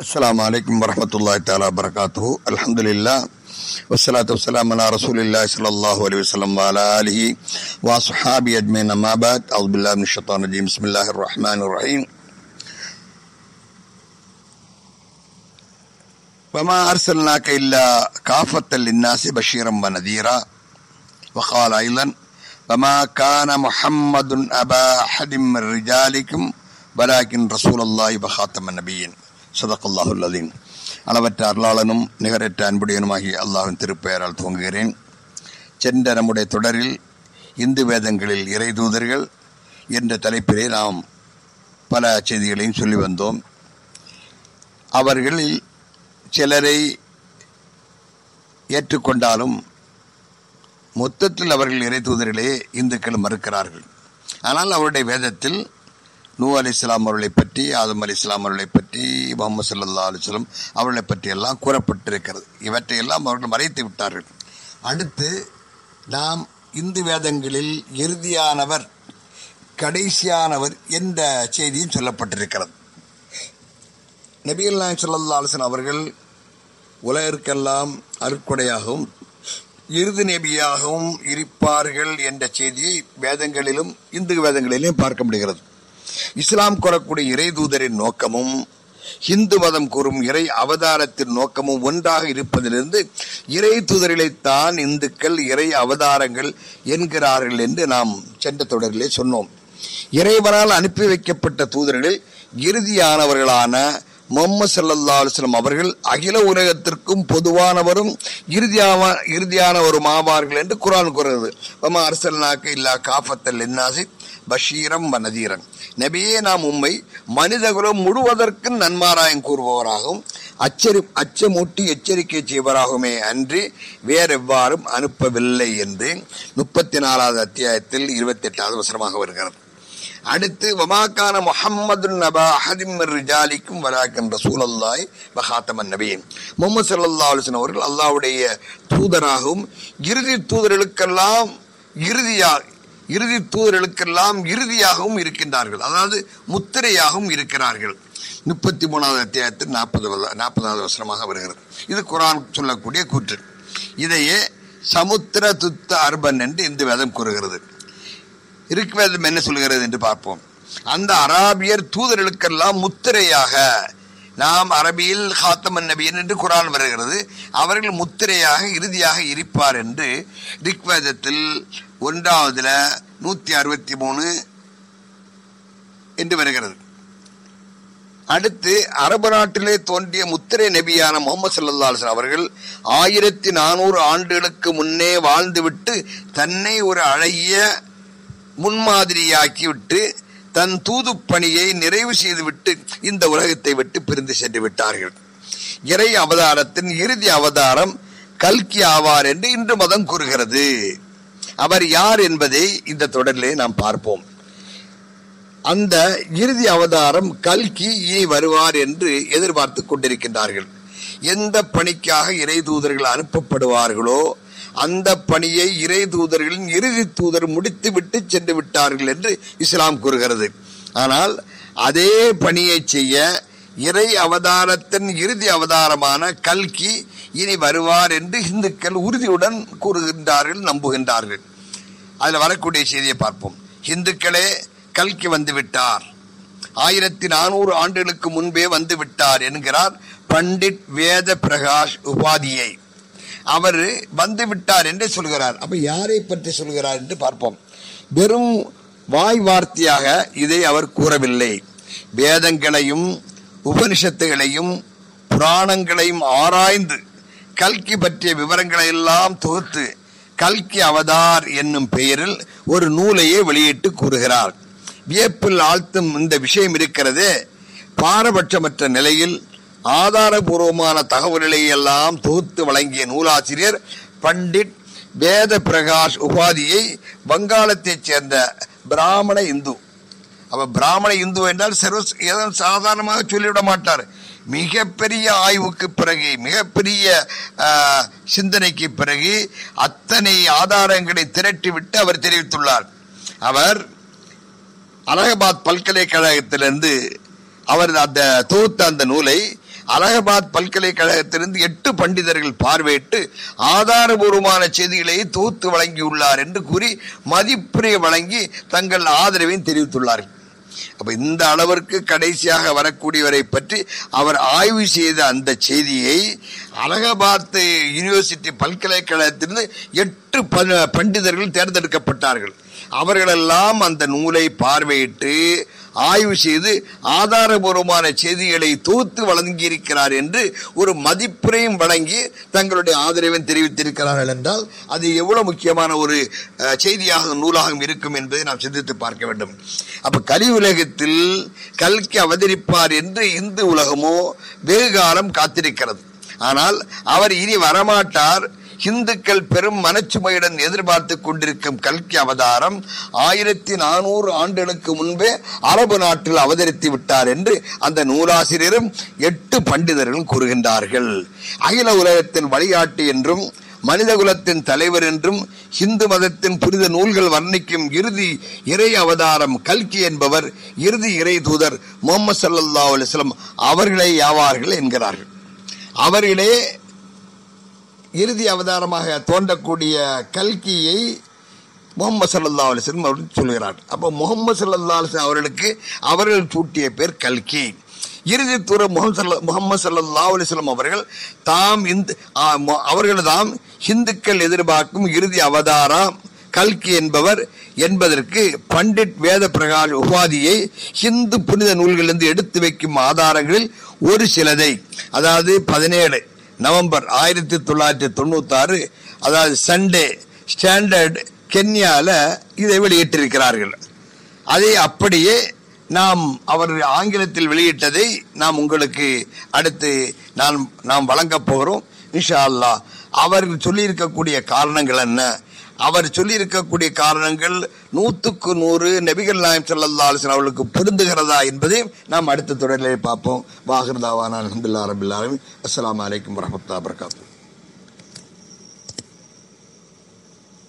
السلام عليكم ورحمة الله تعالى وبركاته الحمد لله والصلاة والسلام على رسول الله صلى الله عليه وسلم وعلى آله وصحابه أجمعين أما بعد أعوذ بالله من الشيطان الرجيم بسم الله الرحمن الرحيم وما أرسلناك إلا كافة للناس بشيرا ونذيرا وقال أيضا وما كان محمد أبا أحد من رجالكم ولكن رسول الله وخاتم النبيين صدق الله العظيم அளவற்ற அருளாளனும் நிகரற்ற அன்புடையனுமாகிய அல்லாஹின் திருப்பெயரால் துவங்குகிறேன் சென்ற நம்முடைய தொடரில் இந்து வேதங்களில் இறை தூதர்கள் என்ற தலைப்பிலே நாம் பல செய்திகளையும் சொல்லி வந்தோம் அவர்களில் சிலரை ஏற்றுக்கொண்டாலும் மொத்தத்தில் அவர்கள் இறை தூதர்களே இந்துக்கள் மறுக்கிறார்கள் ஆனால் அவருடைய வேதத்தில் நூ அலி இஸ்லாம் அவர்களை பற்றி ஆதம் அலி இஸ்லாம் அவர்களை பற்றி முகமது சல்லா அலிஸ்லம் அவர்களை பற்றி எல்லாம் கூறப்பட்டிருக்கிறது இவற்றையெல்லாம் அவர்கள் மறைத்து விட்டார்கள் அடுத்து நாம் இந்து வேதங்களில் இறுதியானவர் கடைசியானவர் என்ற செய்தியும் சொல்லப்பட்டிருக்கிறது நபிகள் நாயம் சல்லா அலிஸ்லாம் அவர்கள் உலகிற்கெல்லாம் அருட்கொடையாகவும் இறுதி நபியாகவும் இருப்பார்கள் என்ற செய்தியை வேதங்களிலும் இந்து வேதங்களிலும் பார்க்க முடிகிறது இஸ்லாம் கூறக்கூடிய இறை தூதரின் நோக்கமும் இந்து மதம் கூறும் இறை அவதாரத்தின் நோக்கமும் ஒன்றாக இருப்பதிலிருந்து இறை தூதர்களைத்தான் இந்துக்கள் இறை அவதாரங்கள் என்கிறார்கள் என்று நாம் சென்ற தொடரிலே சொன்னோம் இறைவனால் அனுப்பி வைக்கப்பட்ட தூதர்களில் இறுதியானவர்களான முகமது சல்லா அலுவலம் அவர்கள் அகில உலகத்திற்கும் பொதுவானவரும் இறுதியாக இறுதியானவரும் ஆவார்கள் என்று குரான் கூறுகிறது வமா அரசல்நாக்கு இல்லா காஃபத்தல் என்னாசி பஷீரம் வனதீரன் நபியே நாம் உண்மை மனிதகுலம் முழுவதற்கு நன்மாராயம் கூறுபவராகவும் அச்சரி அச்சமூட்டி எச்சரிக்கை செய்வராகவுமே அன்றி வேறெவ்வாறும் அனுப்பவில்லை என்று முப்பத்தி நாலாவது அத்தியாயத்தில் இருபத்தி எட்டாவது வசனமாக வருகிறது அடுத்து வமாக்கான முஹம்மது நபா அஹதிம் ரிஜாலிக்கும் வலாக்கன் ரசூல் அல்லாய் பஹாத்தமன் நபியின் முகமது சல்லா அலுவலன் அவர்கள் அல்லாவுடைய தூதராகவும் இறுதி தூதர்களுக்கெல்லாம் இறுதியாக இறுதி தூதர்களுக்கெல்லாம் இறுதியாகவும் இருக்கின்றார்கள் அதாவது முத்திரையாகவும் இருக்கிறார்கள் முப்பத்தி மூணாவது அத்தியாயத்தில் நாற்பது நாற்பதாவது வசனமாக வருகிறது இது குரான் சொல்லக்கூடிய கூற்று இதையே சமுத்திர துத்த அர்பன் என்று இந்த வேதம் கூறுகிறது ரிக்வேதம் என்ன சொல்கிறது என்று பார்ப்போம் அந்த அராபியர் தூதர்களுக்கெல்லாம் முத்திரையாக நாம் அரபியில் ஹாத்தமன் நபியன் என்று குரான் வருகிறது அவர்கள் முத்திரையாக இறுதியாக இருப்பார் என்று ரிக்வேதத்தில் ஒன்றாவதுல நூத்தி அறுபத்தி மூணு என்று வருகிறது அடுத்து அரபு நாட்டிலே தோன்றிய முத்திரை நபியான முகமது சல்லா அவர்கள் ஆயிரத்தி நானூறு ஆண்டுகளுக்கு முன்னே வாழ்ந்துவிட்டு தன்னை ஒரு அழகிய முன்மாதிரியாக்கிவிட்டு தன் தூது பணியை நிறைவு செய்துவிட்டு இந்த உலகத்தை விட்டு பிரிந்து சென்று விட்டார்கள் இறை அவதாரத்தின் இறுதி அவதாரம் கல்கி ஆவார் என்று இன்று மதம் கூறுகிறது அவர் யார் என்பதை இந்த தொடரிலே நாம் பார்ப்போம் அந்த இறுதி அவதாரம் கல்கி இனி வருவார் என்று எதிர்பார்த்து கொண்டிருக்கின்றார்கள் எந்த பணிக்காக இறை தூதர்கள் அனுப்பப்படுவார்களோ அந்த பணியை இறை தூதர்களின் இறுதி தூதர் முடித்து விட்டு சென்று விட்டார்கள் என்று இஸ்லாம் கூறுகிறது ஆனால் அதே பணியை செய்ய இறை அவதாரத்தின் இறுதி அவதாரமான கல்கி இனி வருவார் என்று இந்துக்கள் உறுதியுடன் கூறுகின்றார்கள் நம்புகின்றார்கள் அதில் வரக்கூடிய செய்தியை பார்ப்போம் இந்துக்களே கல்கி வந்து விட்டார் ஆயிரத்தி நானூறு ஆண்டுகளுக்கு முன்பே வந்து விட்டார் என்கிறார் பண்டிட் வேத பிரகாஷ் உபாதியை அவர் வந்து விட்டார் என்று சொல்கிறார் அப்ப யாரை பற்றி சொல்கிறார் என்று பார்ப்போம் வெறும் வாய் வார்த்தையாக இதை அவர் கூறவில்லை வேதங்களையும் உபனிஷத்துகளையும் புராணங்களையும் ஆராய்ந்து கல்கி பற்றிய விவரங்களை எல்லாம் தொகுத்து கல்கி அவதார் என்னும் பெயரில் ஒரு நூலையே வெளியிட்டு கூறுகிறார் வியப்பில் ஆழ்த்தும் இந்த விஷயம் இருக்கிறது பாரபட்சமற்ற நிலையில் ஆதாரபூர்வமான தகவல்களை எல்லாம் தொகுத்து வழங்கிய நூலாசிரியர் பண்டிட் வேத பிரகாஷ் உபாதியை வங்காளத்தைச் சேர்ந்த பிராமண இந்து அவ பிராமண இந்து என்றால் சர்வ சாதாரணமாக சொல்லிவிட மாட்டார் மிகப்பெரிய ஆய்வுக்கு பிறகு மிகப்பெரிய சிந்தனைக்கு பிறகு அத்தனை ஆதாரங்களை திரட்டிவிட்டு அவர் தெரிவித்துள்ளார் அவர் அலகாபாத் பல்கலைக்கழகத்திலிருந்து அவர் அந்த தொகுத்த அந்த நூலை அலகாபாத் பல்கலைக்கழகத்திலிருந்து எட்டு பண்டிதர்கள் பார்வையிட்டு ஆதாரபூர்வமான செய்திகளை தொகுத்து வழங்கியுள்ளார் என்று கூறி மதிப்புரை வழங்கி தங்கள் ஆதரவையும் தெரிவித்துள்ளார்கள் அப்ப இந்த அளவிற்கு கடைசியாக வரக்கூடியவரை பற்றி அவர் ஆய்வு செய்த அந்த செய்தியை அலகாபாத் யூனிவர்சிட்டி பல்கலைக்கழகத்திலிருந்து எட்டு ப- பண்டிதர்கள் தேர்ந்தெடுக்கப்பட்டார்கள் அவர்களெல்லாம் அந்த நூலை பார்வையிட்டு ஆய்வு செய்து ஆதாரபூர்வமான செய்திகளை தொகுத்து வழங்கியிருக்கிறார் என்று ஒரு மதிப்புரையும் வழங்கி தங்களுடைய ஆதரவையும் தெரிவித்திருக்கிறார்கள் என்றால் அது எவ்வளவு முக்கியமான ஒரு அஹ், செய்தியாக நூலாகவும் இருக்கும் என்பதை நாம் சிந்தித்து பார்க்க வேண்டும் அப்ப கலி உலகத்தில் கல்கி அவதரிப்பார் என்று இந்து உலகமோ வெகு காலம் காத்திருக்கிறது ஆனால் அவர் இனி வரமாட்டார் இந்துக்கள் பெரும் மனச்சுமையுடன் எதிர்பார்த்து கொண்டிருக்கும் கல்கி அவதாரம் ஆயிரத்தி நானூறு ஆண்டுகளுக்கு முன்பே அரபு நாட்டில் அவதரித்து விட்டார் என்று அந்த நூலாசிரியரும் எட்டு பண்டிதர்களும் கூறுகின்றார்கள் அகில உலகத்தின் வழிகாட்டி என்றும் மனிதகுலத்தின் தலைவர் என்றும் இந்து மதத்தின் புனித நூல்கள் வர்ணிக்கும் இறுதி இறை அவதாரம் கல்கி என்பவர் இறுதி இறை தூதர் முகமது சல்லல்லாஹு அலைஹி வஸல்லம் அவர்களே யாவார்கள் என்கிறார்கள் அவர்களே இறுதி அவதாரமாக தோன்றக்கூடிய கல்கியை முகமது சல்லா அலிஸ்லம் அவர்கள் சொல்கிறார் அப்போ முகமது சல்லா அலிஸ்லம் அவர்களுக்கு அவர்கள் சூட்டிய பேர் கல்கி இறுதி தூர முகமது சல்லா அலிஸ்லம் அவர்கள் தாம் இந்த அவர்கள் தாம் இந்துக்கள் எதிர்பார்க்கும் இறுதி அவதாரம் கல்கி என்பவர் என்பதற்கு பண்டிட் வேத பிரகாஷ் உபாதியை ஹிந்து புனித நூல்களிலிருந்து எடுத்து வைக்கும் ஆதாரங்களில் ஒரு சிலதை அதாவது பதினேழு நவம்பர் ஆயிரத்தி தொள்ளாயிரத்தி தொண்ணூத்தி ஆறு அதாவது சண்டே ஸ்டாண்டர்ட் கென்யால இதை வெளியிட்டிருக்கிறார்கள் அதை அப்படியே நாம் அவர் ஆங்கிலத்தில் வெளியிட்டதை நாம் உங்களுக்கு அடுத்து நான் நாம் வழங்கப் போகிறோம் இன்ஷா அல்லாஹ் அவர் சொல்லியிருக்கக்கூடிய காரணங்கள் என்ன அவர் சொல்லியிருக்கக்கூடிய காரணங்கள் நூற்றுக்கு நூறு நபிகள் நாயம் ஸல்லல்லாஹு அலைஹி வஸல்லம் அவர்களுக்கு பொருந்துகிறதா என்பதையும் நாம் அடுத்த தொடரிலே பார்ப்போம் வாஹிர்தாவான அல்ஹம்துலில்லாஹி ரபில் ஆலமீன் அஸ்ஸலாமு அலைக்கும் வரஹ்மத்துல்லாஹி வபரகாத்துஹு